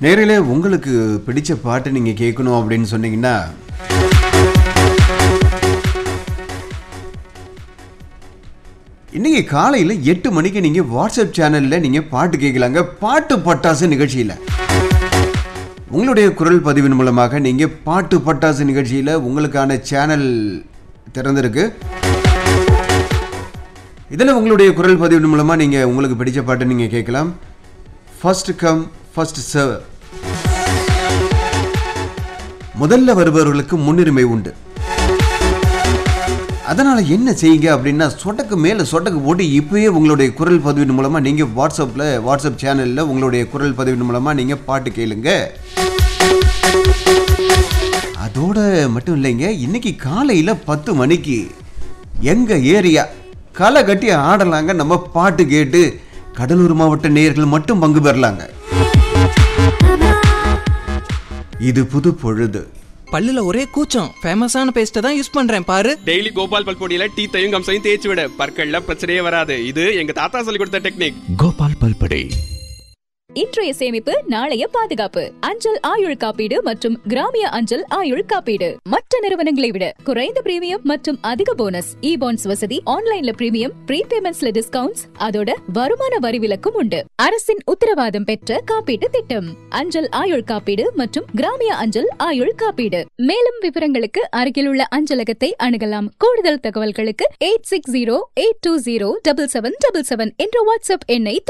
நேரிலே உங்களுக்கு பிடிச்ச பாட்டு நீங்கள் கேட்கணும் அப்படின்னு சொன்னீங்கன்னா இன்னைக்கு காலையில் எட்டு மணிக்கு நீங்கள் வாட்ஸ்அப் சேனலில் நீங்கள் பாட்டு கேட்கலாங்க பாட்டு பட்டாசு நிகழ்ச்சியில் உங்களுடைய குரல் பதிவின் மூலமாக நீங்கள் பாட்டு பட்டாசு நிகழ்ச்சியில் உங்களுக்கான சேனல் திறந்திருக்கு இதில் உங்களுடைய குரல் பதிவின் மூலமாக நீங்கள் உங்களுக்கு பிடிச்ச பாட்டை நீங்கள் கேட்கலாம் ஃபர்ஸ்ட் கம் ஃபர்ஸ்ட் சர்வ் முதல்ல வருபவர்களுக்கு முன்னுரிமை உண்டு அதனால என்ன செய்யுங்க அப்படின்னா சொட்டக்கு மேலே சொட்டக்கு போட்டு இப்பயே உங்களுடைய குரல் பதிவின் மூலமா நீங்க வாட்ஸ்அப்ல வாட்ஸ்அப் சேனல்ல உங்களுடைய குரல் பதிவின் மூலமா நீங்க பாட்டு கேளுங்க அதோட மட்டும் இல்லைங்க இன்னைக்கு காலையில பத்து மணிக்கு எங்க ஏரியா களை கட்டி ஆடலாங்க நம்ம பாட்டு கேட்டு கடலூர் மாவட்ட நேயர்கள் மட்டும் பங்கு பெறலாங்க இது புது பொழுது பல்லுல ஒரே கூச்சம் ஃபேமஸான பேஸ்ட்டை தான் யூஸ் பண்றேன் பாரு டெய்லி கோபால் பல்பொடியில டீத்தையும் கம்சையும் தேய்ச்சி விட பற்கள்ல பிரச்சனையே வராது இது எங்க தாத்தா சொல்லி கொடுத்த டெக்னிக் கோபால் பல்படை இன்றைய சேமிப்பு நாளைய பாதுகாப்பு அஞ்சல் ஆயுள் காப்பீடு மற்றும் கிராமிய அஞ்சல் ஆயுள் காப்பீடு மற்ற நிறுவனங்களை விட குறைந்த பிரீமியம் மற்றும் அதிக போனஸ் இ பாண்ட்ஸ் வசதி ஆன்லைன்ல பிரீமியம் ப்ரீபேமெண்ட்ஸ்ல டிஸ்கவுண்ட்ஸ் அதோட வருமான வரி விலக்கும் உண்டு அரசின் உத்தரவாதம் பெற்ற காப்பீட்டு திட்டம் அஞ்சல் ஆயுள் காப்பீடு மற்றும் கிராமிய அஞ்சல் ஆயுள் காப்பீடு மேலும் விவரங்களுக்கு அருகிலுள்ள அஞ்சலகத்தை அணுகலாம் கூடுதல் தகவல்களுக்கு eight six zero eight two zero double seven double seven என்ற வாட்ஸ்அப் எண்ணை